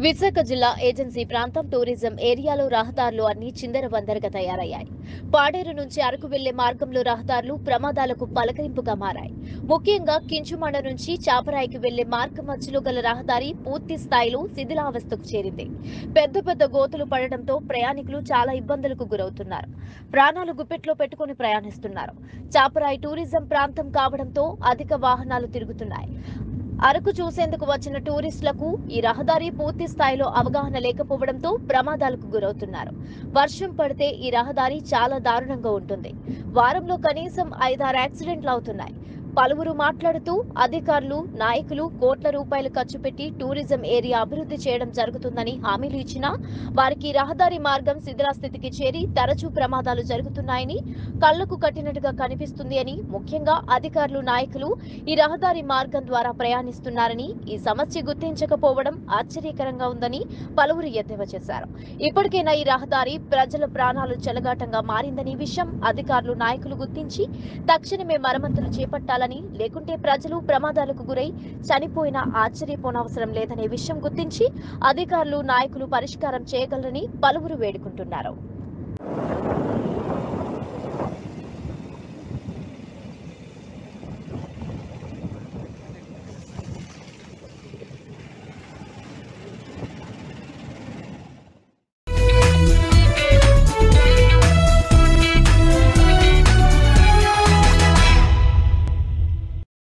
విశాఖ జిల్లా ఏజెన్సీ ప్రాంతం టూరిజం ఏరియాలో రహదారులు అన్ని చిందరవందరగా తయారయ్యాయి పాడేరు నుంచి అరకు వెళ్లే మార్గంలో రహదారులు ప్రమాదాలకు పలకరింపుగా మారాయి ముఖ్యంగా కించుమండ నుంచి చాపరాయికి వెళ్లే మార్గం మధ్యలో గల రహదారి పూర్తి స్థాయిలో శిథిలావస్థకు చేరింది పెద్ద పెద్ద గోతులు పడడంతో ప్రయాణికులు చాలా ఇబ్బందులకు గురవుతున్నారు ప్రాణాలు గుప్పెట్లో పెట్టుకుని ప్రయాణిస్తున్నారు చాపరాయి టూరిజం ప్రాంతం కావడంతో అధిక వాహనాలు తిరుగుతున్నాయి అరకు చూసేందుకు వచ్చిన టూరిస్టులకు ఈ రహదారి పూర్తి స్థాయిలో అవగాహన లేకపోవడంతో ప్రమాదాలకు గురవుతున్నారు వర్షం పడితే ఈ రహదారి చాలా దారుణంగా ఉంటుంది వారంలో కనీసం ఐదారు యాక్సిడెంట్లు అవుతున్నాయి పలువురు మాట్లాడుతూ అధికారులు నాయకులు కోట్ల రూపాయలు ఖర్చు పెట్టి టూరిజం ఏరియా అభివృద్ధి చేయడం జరుగుతుందని హామీలు ఇచ్చినా వారికి రహదారి మార్గం శిథిలాస్థితికి చేరి తరచూ ప్రమాదాలు జరుగుతున్నాయని కళ్లకు కట్టినట్టుగా కనిపిస్తుంది అని ముఖ్యంగా అధికారులు నాయకులు ఈ రహదారి మార్గం ద్వారా ప్రయాణిస్తున్నారని ఈ సమస్య గుర్తించకపోవడం ఆశ్చర్యకరంగా ఉందని పలువురు ఎద్దేవా చేశారు ఇప్పటికైనా ఈ రహదారి ప్రజల ప్రాణాలు చెలగాటంగా మారిందని విషయం అధికారులు నాయకులు గుర్తించి తక్షణమే మరమ్మతులు చేపట్టాలని లేకుంటే ప్రజలు ప్రమాదాలకు గురై చనిపోయినా ఆశ్చర్యపోనవసరం లేదనే విషయం గుర్తించి అధికారులు నాయకులు పరిష్కారం చేయగలరని పలువురు వేడుకుంటున్నారు